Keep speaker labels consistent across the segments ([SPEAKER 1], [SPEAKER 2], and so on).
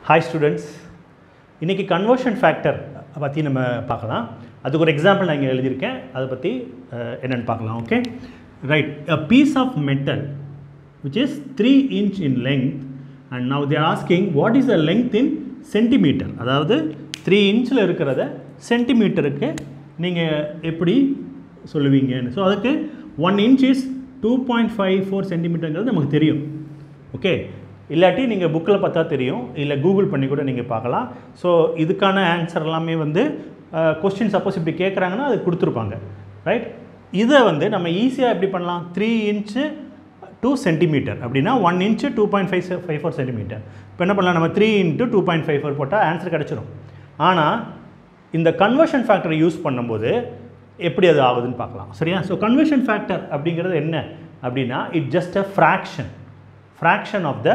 [SPEAKER 1] hi students இன்றைக்கி conversion factor பற்றி நம்ம பார்க்கலாம் அதுக்கு ஒரு எக்ஸாம்பிள் நான் இங்கே எழுதியிருக்கேன் அதை பற்றி அஹ், என்னென்னு பார்க்கலாம் okay right a piece of metal which is 3 inch in length and now they are asking what is the length in centimeter அதாவது 3 இன்ச்சில் இருக்கிறத சென்டிமீட்டருக்கு நீங்கள் எப்படி சொல்லுவீங்கன்னு ஸோ அதுக்கு one inch is two point five four சென்டிமீட்டருங்கிறது நமக்கு தெரியும் ஓகே இல்லாட்டி நீங்கள் புக்கில் பார்த்தா தெரியும் இல்லை கூகுள் பண்ணி கூட நீங்கள் பார்க்கலாம் ஸோ இதுக்கான ஆன்சர் எல்லாமே வந்து கொஸ்டின் சப்போஸ் இப்படி கேட்குறாங்கன்னா அது கொடுத்துருப்பாங்க ரைட் இதை வந்து நம்ம ஈஸியாக எப்படி பண்ணலாம் த்ரீ இன்ச்சு டூ சென்டிமீட்டர் அப்படின்னா one inch two point five five four centimetre இப்போ என்ன பண்ணலாம் நம்ம three into two point five four போட்டால் ஆன்சர் கிடச்சிரும் ஆனால் இந்த கன்வர்ஷன் ஃபேக்டரை யூஸ் பண்ணும்போது எப்படி அது ஆகுதுன்னு பார்க்கலாம் சரியா ஸோ கன்வர்ஷன் ஃபேக்டர் அப்படிங்கிறது என்ன அப்படின்னா it just a fraction fraction of the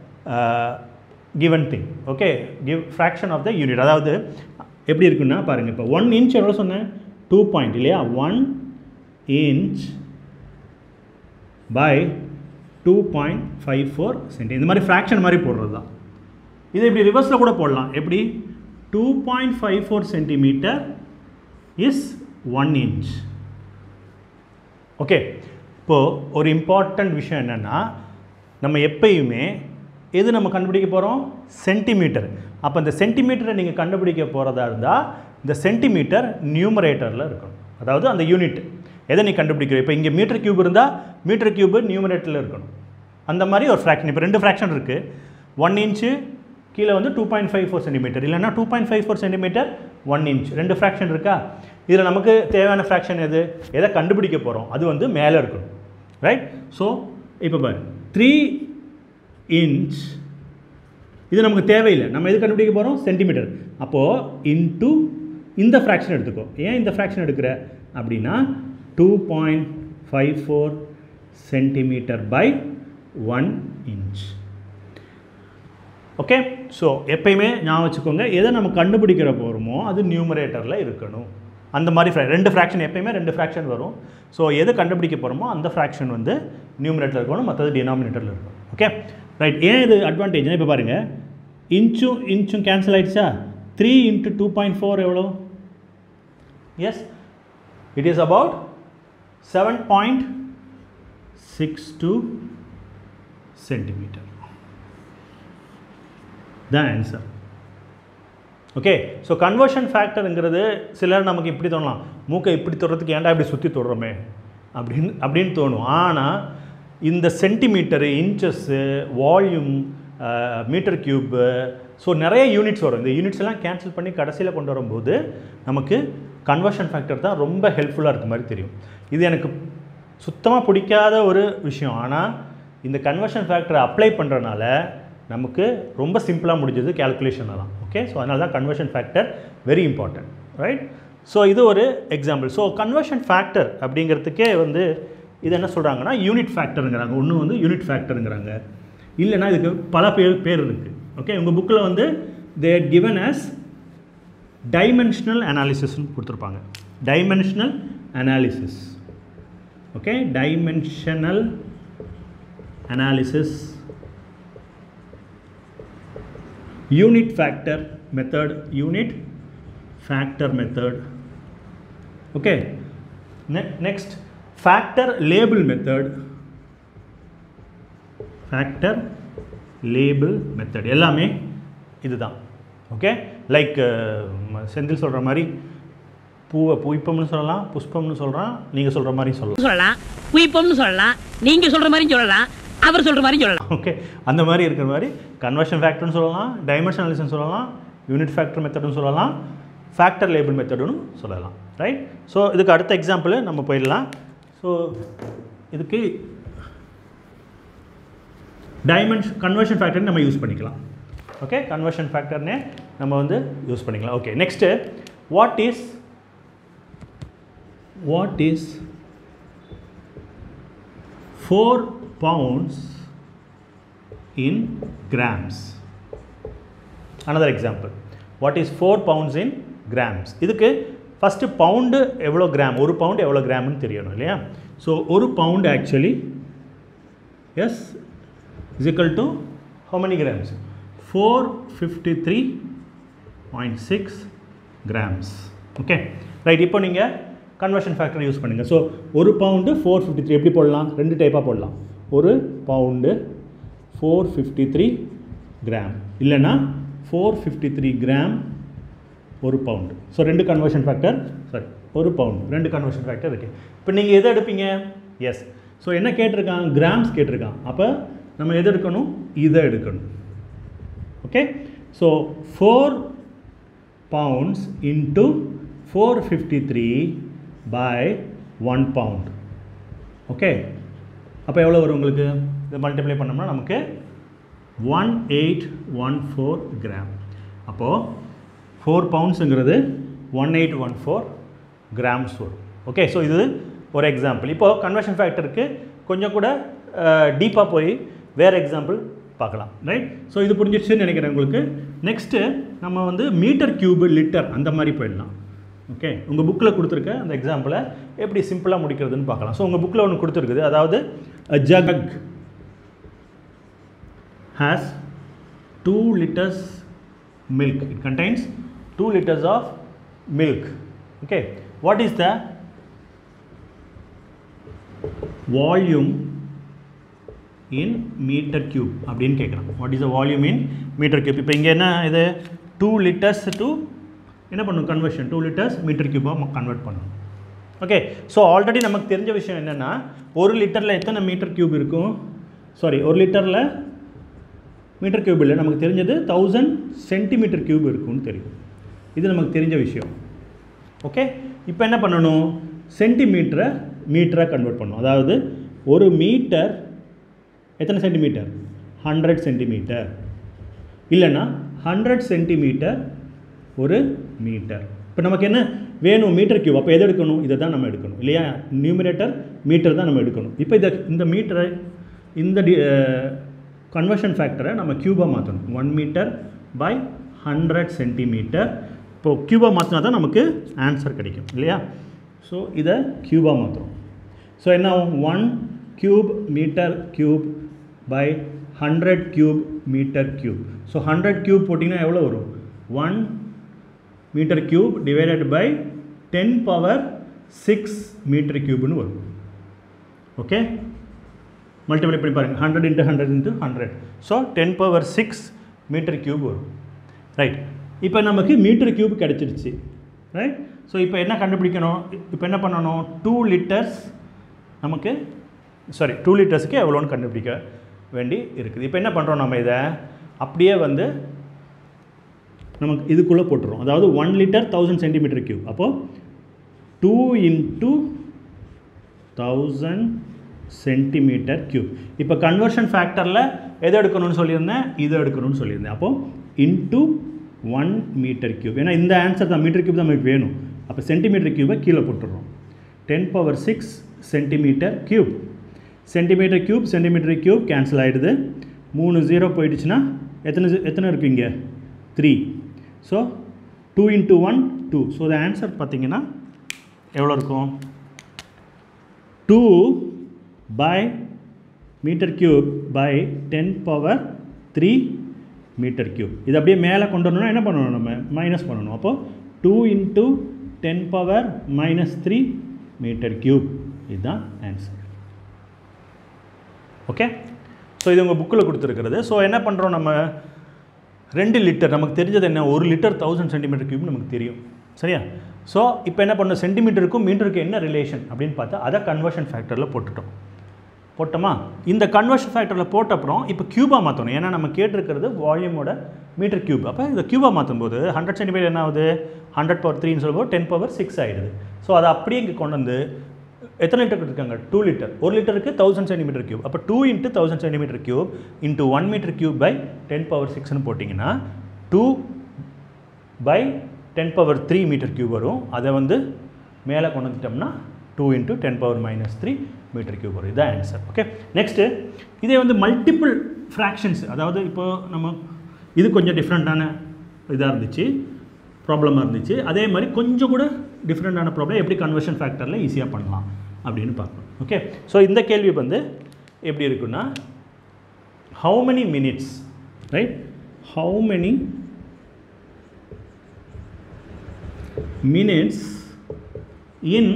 [SPEAKER 1] given thing okay give fraction of the unit அதாவது எப்படி இருக்குன்னா பாருங்கள் இப்போ ஒன் இன்ச் எவ்வளோ சொன்னேன் டூ பாயிண்ட் இல்லையா one inch by two point five four centi இந்த மாதிரி ஃப்ராக்ஷன் மாதிரி போடுறது தான் இதை இப்படி ரிவர்ஸில் கூட போடலாம் எப்படி two point five four centimetre is one inch okay இப்போது ஒரு இம்பார்ட்டண்ட் விஷயம் என்னென்னா நம்ம எப்பயுமே எது நம்ம கண்டுபிடிக்க போகிறோம் சென்டிமீட்டர் அப்போ இந்த சென்டிமீட்டரை நீங்கள் கண்டுபிடிக்க போகிறதா இருந்தால் இந்த சென்டிமீட்டர் நியூமரேட்டரில் இருக்கணும் அதாவது அந்த யூனிட் எதை நீ கண்டுபிடிக்கிற இப்போ இங்கே மீட்டர் கியூப் இருந்தால் மீட்டர் கியூபு நியூமரேட்டரில் இருக்கணும் அந்த மாதிரி ஒரு ஃப்ராக்ஷன் இப்போ ரெண்டு ஃப்ராக்ஷன் இருக்குது ஒன் இன்ச்சு கீழே வந்து two point five four centimetre இல்லைன்னா two point five four centimetre one inch ரெண்டு ஃப்ராக்ஷன் இருக்கா இதில் நமக்கு தேவையான ஃப்ராக்ஷன் எது எதை கண்டுபிடிக்க போகிறோம் அது வந்து மேலே இருக்கணும் ரைட் ஸோ இப்போ பாரு த்ரீ இன்ச் இது நமக்கு தேவையில்லை நம்ம எது கண்டுபிடிக்க போகிறோம் சென்டிமீட்டர் அப்போது இன்ட்டு இந்த ஃப்ராக்ஷன் எடுத்துக்கோ ஏன் இந்த ஃப்ராக்ஷன் எடுக்கிற அப்படின்னா two point five four centimetre by one inch okay so எப்பயுமே ஞாபகம் வச்சுக்கோங்க எதை நம்ம கண்டுபிடிக்கிற போகிறோமோ அது நியூமரேட்டரில் இருக்கணும் அந்த மாதிரி fra- ரெண்டு ஃப்ராக்ஷன் எப்பயுமே ரெண்டு ஃப்ராக்ஷன் வரும் ஸோ எது கண்டுபிடிக்க போகிறோமோ அந்த ஃப்ராக்ஷன் வந்து நியூமரேட்டரில் இருக்கணும் மற்றது டினாமினேட்டரில் இருக்கணும் ஓகே ரைட் ஏன் இது அட்வான்டேஜ்னா இப்போ பாருங்கள் இன்ச்சும் இன்ச்சும் கேன்சல் ஆயிடுச்சா three into two point four எவ்வளோ yes it is about seven point six two centimetre தான் ஆன்சர் ஓகே ஸோ கன்வர்ஷன் ஃபேக்டருங்கிறது சிலர் நமக்கு இப்படி தோணலாம் மூக்கை இப்படி தொடுறதுக்கு ஏன்டா இப்படி சுற்றி தொடுறோமே அப்படின்னு அப்படின்னு தோணும் ஆனால் இந்த centimetre inches volume metre cube so நிறைய யூனிட்ஸ் வரும் இந்த யூனிட்ஸ் எல்லாம் கேன்சல் பண்ணி கடைசியில் கொண்டு வரும்போது நமக்கு கன்வர்ஷன் ஃபேக்டர் தான் ரொம்ப ஹெல்ப்ஃபுல்லாக இருக்க மாதிரி தெரியும் இது எனக்கு சுத்தமாக பிடிக்காத ஒரு விஷயம் ஆனால் இந்த கன்வர்ஷன் ஃபேக்டரை அப்ளை பண்ணுறனால நமக்கு ரொம்ப சிம்பிளாக முடிஞ்சது கேல்குலேஷன் தான் ஓகே ஸோ அதனால தான் conversion factor very important right so இது ஒரு எக்ஸாம்பிள் ஸோ கன்வர்ஷன் ஃபேக்டர் அப்படிங்கிறதுக்கே வந்து இது என்ன சொல்கிறாங்கன்னா யூனிட் ஃபேக்டருங்கிறாங்க ஒன்று வந்து யூனிட் ஃபேக்டருங்கிறாங்க இல்லைன்னா இதுக்கு பல பேர் பேர் இருக்குது ஓகே உங்கள் புக்கில் வந்து தேர் கிவன் as டைமென்ஷனல் அனாலிசிஸ்னு கொடுத்துருப்பாங்க dimensional analysis okay dimensional analysis unit factor method unit factor method okay ne- next factor label method factor label method எல்லாமே இதுதான் ஓகே லைக் செந்தில் சொல்கிற மாதிரி பூவை புஷ்பம்னு சொல்லலாம் புஷ்பம்னு சொல்கிறான் நீங்கள் சொல்கிற மாதிரி சொல்லலாம்
[SPEAKER 2] சொல்லலாம் குயிப்பம்னு சொல்லலாம் நீங்க சொல்ற மாதிரி சொல்லலாம் அவர் சொல்ற மாதிரி சொல்லலாம்
[SPEAKER 1] ஓகே அந்த மாதிரி இருக்கிற மாதிரி கன்வர்ஷன் ஃபேக்டர்னு சொல்லலாம் டைமென்ஷன் அனாலிசிஸ் சொல்லலாம் யூனிட் ஃபேக்டர் மெத்தட்னு சொல்லலாம் ஃபேக்டர் லேபிள் மெத்தடுன்னு சொல்லலாம் ரைட் ஸோ இதுக்கு அடுத்த எக்ஸாம்பிள் நம்ம போயிடலாம் ஸோ இதுக்கு டைமென்ஷன் கன்வர்ஷன் ஃபேக்டர் நம்ம யூஸ் பண்ணிக்கலாம் ஓகே கன்வர்ஷன் ஃபேக்டர்னே நம்ம வந்து யூஸ் பண்ணிக்கலாம் okay next what is what is 4 pounds in grams another example what is 4 pounds in grams இதுக்கு ஃபஸ்ட்டு பவுண்டு எவ்வளோ கிராம் ஒரு பவுண்டு எவ்வளோ கிராம்னு தெரியணும் இல்லையா ஸோ ஒரு பவுண்டு ஆக்சுவலி எஸ் இஸ் equal to how many grams four fifty three point six grams okay right இப்போ நீங்கள் கன்வர்ஷன் ஃபேக்டர் யூஸ் பண்ணுங்கள் ஸோ ஒரு பவுண்டு ஃபோர் ஃபிஃப்டி த்ரீ எப்படி போடலாம் ரெண்டு டைப்பாக போடலாம் ஒரு pound four fifty three gram இல்லைன்னா ஃபோர் ஃபிஃப்டி த்ரீ கிராம் ஒரு பவுண்டு ஸோ ரெண்டு கன்வர்ஷன் ஃபேக்டர் சாரி ஒரு பவுண்டு ரெண்டு கன்வர்ஷன் ஃபேக்டர் இருக்குது இப்போ நீங்கள் எதை எடுப்பீங்க எஸ் ஸோ என்ன கேட்டிருக்கான் கிராம்ஸ் கேட்டிருக்கான் அப்போ நம்ம எது எடுக்கணும் இதை எடுக்கணும் okay so four pounds into 453 by 1 pound okay அப்போ எவ்வளோ வரும் உங்களுக்கு இதை மல்டிப்ளை பண்ணோம்னா நமக்கு one eight one four gram அப்போது ஃபோர் பவுண்ட்ஸுங்கிறது one eight one four grams வரும் ஓகே ஸோ இது ஒரு எக்ஸாம்பிள் இப்போது கன்வர்ஷன் ஃபேக்டருக்கு கொஞ்சம் கூட டீப்பாக போய் வேறு எக்ஸாம்பிள் பார்க்கலாம் ரைட் ஸோ இது புரிஞ்சிடுச்சுன்னு நினைக்கிறேன் உங்களுக்கு நெக்ஸ்ட்டு நம்ம வந்து மீட்டர் கியூபு லிட்டர் அந்த மாதிரி போயிடலாம் ஓகே உங்கள் புக்கில் கொடுத்துருக்க அந்த எக்ஸாம்பிளை எப்படி சிம்பிளாக முடிக்கிறதுன்னு பார்க்கலாம் ஸோ உங்கள் புக்கில் ஒன்று கொடுத்துருக்குது அதாவது jug has two litres milk it contains 2 liters of milk okay what is the volume in meter cube அப்படின்னு கேட்குறான் what is the volume in metre cube இப்போ இங்கே என்ன இது டூ லிட்டர்ஸ் டு என்ன பண்ணும் கன்வர்ஷன் டூ லிட்டர்ஸ் மீட்டர் கியூபாக convert பண்ணும் ஓகே ஸோ ஆல்ரெடி நமக்கு தெரிஞ்ச விஷயம் என்னென்னா ஒரு லிட்டரில் எத்தனை மீட்டர் கியூப் இருக்கும் சாரி ஒரு லிட்டரில் மீட்டர் கியூப் இல்லை நமக்கு தெரிஞ்சது தௌசண்ட் சென்டிமீட்டர் கியூப் இருக்கும்னு தெரியும் இது நமக்கு தெரிஞ்ச விஷயம் ஓகே இப்போ என்ன பண்ணணும் சென்டிமீட்டரை மீட்டராக கன்வெர்ட் பண்ணணும் அதாவது ஒரு மீட்டர் எத்தனை சென்டிமீட்டர் ஹண்ட்ரட் சென்டிமீட்டர் இல்லைன்னா ஹண்ட்ரட் சென்டிமீட்டர் ஒரு மீட்டர் இப்போ நமக்கு என்ன வேணும் மீட்டர் கியூப் அப்போ எது எடுக்கணும் இதை தான் நம்ம எடுக்கணும் இல்லையா நியூமினேட்டர் மீட்டர் தான் நம்ம எடுக்கணும் இப்போ இதை இந்த மீட்டரை இந்த டி கன்வர்ஷன் ஃபேக்டரை நம்ம க்யூபாக மாற்றணும் one metre by hundred centimetre இப்போது க்யூபாக மாற்றினா தான் நமக்கு ஆன்சர் கிடைக்கும் இல்லையா ஸோ இதை க்யூபாக மாற்றுறோம் ஸோ என்ன ஆகும் one cube metre cube by hundred cube metre cube so hundred cube போட்டிங்கன்னா எவ்வளோ வரும் one metre cube divided by ten power six metre க்யூப்னு வரும் ஓகே மல்டிப்ளை பண்ணி பாருங்கள் hundred into hundred into hundred so ten power six metre cube வரும் right இப்போ நமக்கு மீட்டர் க்யூப் கிடச்சிருச்சு ரைட் ஸோ இப்போ என்ன கண்டுபிடிக்கணும் இப்போ என்ன பண்ணணும் டூ லிட்டர்ஸ் நமக்கு சாரி டூ லிட்டர்ஸுக்கு எவ்வளோன்னு கண்டுபிடிக்க வேண்டி இருக்குது இப்போ என்ன பண்ணுறோம் நம்ம இதை அப்படியே வந்து நமக்கு இதுக்குள்ளே போட்டுரும் அதாவது one litre thousand centimetre cube அப்போது two into thousand centimetre cube இப்போ கன்வர்ஷன் ஃபேக்டரில் எதை எடுக்கணும்னு சொல்லியிருந்தேன் இதை எடுக்கணும்னு சொல்லியிருந்தேன் அப்போது இன்ட்டு ஒன் மீட்டர் க்யூப் ஏன்னா இந்த ஆன்சர் தான் மீட்டர் க்யூப் தான் நமக்கு வேணும் அப்போ சென்டிமீட்டர் க்யூபை கீழே போட்டுடுறோம் ten power six centimetre cube centimetre cube centimetre cube cancel ஆகிடுது மூணு ஜீரோ போயிடுச்சுன்னா எத்தனை zi- எத்தனை இருக்கு இங்கே three so two into one two so the answer பார்த்தீங்கன்னா எவ்வளோ இருக்கும் two by metre cube by ten power three metre cube இது அப்படியே மேலே கொண்டு வரணும்னா என்ன பண்ணணும் நம்ம மைனஸ் பண்ணணும் அப்போது two into ten power minus three metre cube இதுதான் ஆன்சர் ஓகே ஸோ இது உங்கள் புக்கில் கொடுத்துருக்கிறது ஸோ என்ன பண்ணுறோம் நம்ம ரெண்டு லிட்டர் நமக்கு தெரிஞ்சது என்ன ஒரு லிட்டர் தௌசண்ட் சென்டிமீட்டர் கியூப் நமக்கு தெரியும் சரியா ஸோ இப்போ என்ன பண்ணோம் சென்டிமீட்டருக்கும் மீட்டருக்கும் என்ன ரிலேஷன் அப்படின்னு பார்த்தா அதை கன்வர்ஷன் ஃபேக்டரில் போட்டுட்டோம் போட்டோமா இந்த கன்வர்ஷன் ஃபேக்டரில் போட்ட அப்புறம் இப்போ கியூபாக மாற்றணும் ஏன்னா நம்ம கேட்டிருக்கிறது வால்யூமோட மீட்டர் கியூப் அப்போ இதை கியூபாக மாற்றும் போது ஹண்ட்ரட் சென்டிமீட்டர் என்ன ஆகுது ஹண்ட்ரட் பவர் த்ரீன்னு சொல்லும்போது டென் பவர் சிக்ஸ் ஆகிடுது ஸோ அதை அப்படியே இங்கே கொண்டு வந்து எத்தனை லிட்டர் இருக்காங்க டூ லிட்டர் ஒரு லிட்டருக்கு தௌசண்ட் சென்டிமீட்டர் கியூப் அப்போ two into thousand centimetre cube into one metre cube by ten power சிக்ஸ்னு போட்டிங்கன்னா two by ten power three metre cube வரும் அதை வந்து மேலே கொண்டு வந்துட்டோம்னா two into ten power minus three metre cube வரும் இதுதான் ஆன்சர் ஓகே நெக்ஸ்ட்டு இதே வந்து மல்டிபிள் ஃப்ராக்ஷன்ஸ் அதாவது இப்போ நம்ம இது கொஞ்சம் டிஃப்ரெண்ட்டான இதாக இருந்துச்சு ப்ராப்ளமாக இருந்துச்சு அதே மாதிரி கொஞ்சம் கூட டிஃப்ரெண்ட்டான ப்ராப்ளம் எப்படி கன்வர்ஷன் ஃபேக்டரில் ஈஸியாக பண்ணலாம் அப்படின்னு பார்க்கணும் ஓகே ஸோ இந்த கேள்வி வந்து எப்படி இருக்குன்னா how many minutes right how many minutes in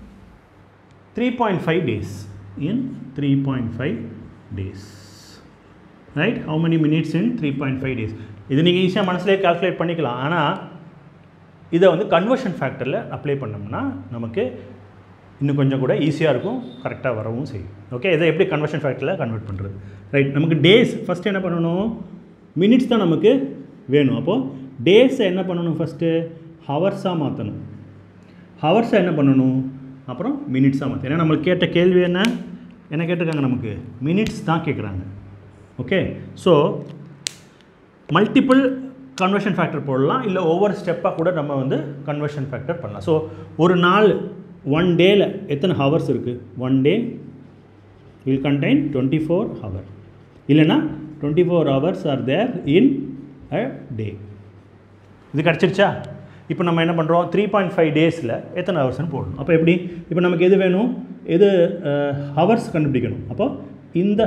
[SPEAKER 1] 3.5 days in 3.5 days right how many minutes in 3.5 days இது நீங்கள் ஈஸியாக மனசுலேயே கால்குலேட் பண்ணிக்கலாம் ஆனால் இதை வந்து கன்வர்ஷன் ஃபேக்டரில் அப்ளை பண்ணோம்னா நமக்கு இன்னும் கொஞ்சம் கூட ஈஸியாக இருக்கும் கரெக்டாக வரவும் செய்யும் ஓகே இதை எப்படி கன்வர்ஷன் ஃபேக்டரில் கன்வெர்ட் பண்ணுறது ரைட் நமக்கு டேஸ் ஃபஸ்ட்டு என்ன பண்ணணும் மினிட்ஸ் தான் நமக்கு வேணும் அப்போது டேஸை என்ன பண்ணணும் ஃபஸ்ட்டு ஹவர்ஸாக மாற்றணும் ஹவர்ஸை என்ன பண்ணணும் அப்புறம் மினிட்ஸாக மாற்றணும் ஏன்னா நம்மளுக்கு கேட்ட கேள்வி என்ன என்ன கேட்டிருக்காங்க நமக்கு மினிட்ஸ் தான் கேட்குறாங்க okay so multiple conversion factor போடலாம் இல்லை ஒவ்வொரு ஸ்டெப்பாக கூட நம்ம வந்து கன்வர்ஷன் ஃபேக்டர் பண்ணலாம் ஸோ ஒரு நாள் ஒன் டேயில் எத்தனை ஹவர்ஸ் இருக்குது one day will contain twenty four hour இல்லைன்னா twenty four hours are there in a day இது கிடச்சிருச்சா இப்போ நம்ம என்ன பண்ணுறோம் த்ரீ பாயிண்ட் ஃபைவ் டேஸில் எத்தனை ஹவர்ஸ்னு போடணும் அப்போ எப்படி இப்போ நமக்கு எது வேணும் எது ஹவர்ஸ் கண்டுபிடிக்கணும் அப்போ இந்த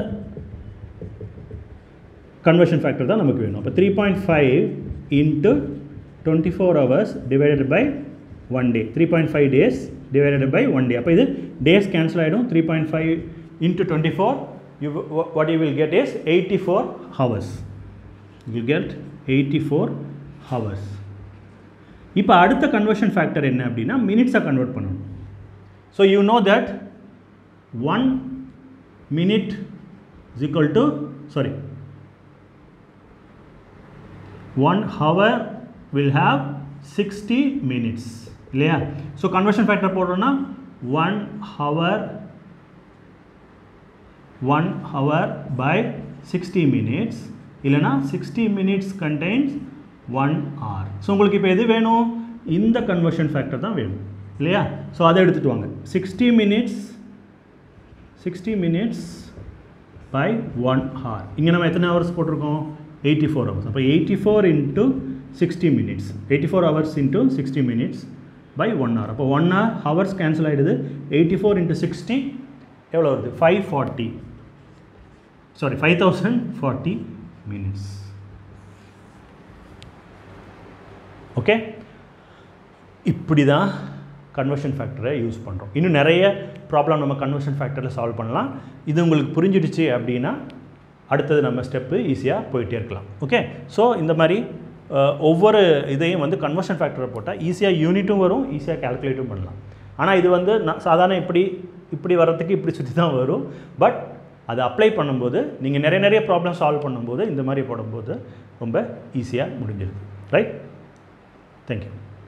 [SPEAKER 1] கன்வர்ஷன் ஃபேக்டர் தான் நமக்கு வேணும் அப்போ three point five into twenty four hours divided by one day three point five days divided by one day அப்போ இது டேஸ் கேன்சல் ஆகிடும் three point five into twenty four you what you will get is eighty four hours you get eighty four hours இப்போ அடுத்த conversion factor என்ன அப்படின்னா மினிட்ஸை convert பண்ணணும் so you know that one minute is equal to sorry one hour will have sixty minutes இல்லையா so conversion factor போடுறோன்னா one hour one hour by sixty minutes இல்லைனா sixty minutes contains one hour so உங்களுக்கு இப்போ எது வேணும் இந்த conversion factor தான் வேணும் இல்லையா ஸோ அதை எடுத்துகிட்டு வாங்க sixty minutes sixty minutes by one hour இங்கே நம்ம எத்தனை ஹவர்ஸ் போட்டிருக்கோம் எயிட்டி ஃபோர் ஹவர்ஸ் அப்போ eighty four into sixty minutes eighty four hours into sixty minutes by one hour அப்போ ஒன் hour ஹவர்ஸ் கேன்சல் ஆகிடுது எயிட்டி ஃபோர் இன்ட்டு சிக்ஸ்டி எவ்வளோ வருது five forty sorry five thousand forty minutes okay இப்படி தான் conversion ஃபேக்டரை use பண்ணுறோம் இன்னும் நிறைய problem நம்ம கன்வர்ஷன் ஃபேக்டரில் சால்வ் பண்ணலாம் இது உங்களுக்கு புரிஞ்சிடுச்சு அப்படின்னா அடுத்தது நம்ம ஸ்டெப்பு ஈஸியாக போயிட்டே இருக்கலாம் ஓகே ஸோ இந்த மாதிரி அஹ், ஒவ்வொரு இதையும் வந்து கன்வர்ஷன் ஃபேக்டரை போட்டால் ஈஸியாக யூனிட்டும் வரும் ஈஸியாக கால்குலேட்டும் பண்ணலாம் ஆனால் இது வந்து நான் சாதாரண இப்படி இப்படி வர்றதுக்கு இப்படி சுற்றி தான் வரும் பட் அதை அப்ளை பண்ணும்போது நீங்கள் நிறைய நிறைய ப்ராப்ளம் சால்வ் பண்ணும்போது இந்த மாதிரி போடும்போது ரொம்ப ஈஸியாக முடிஞ்சிருது ரைட் தேங்க்யூ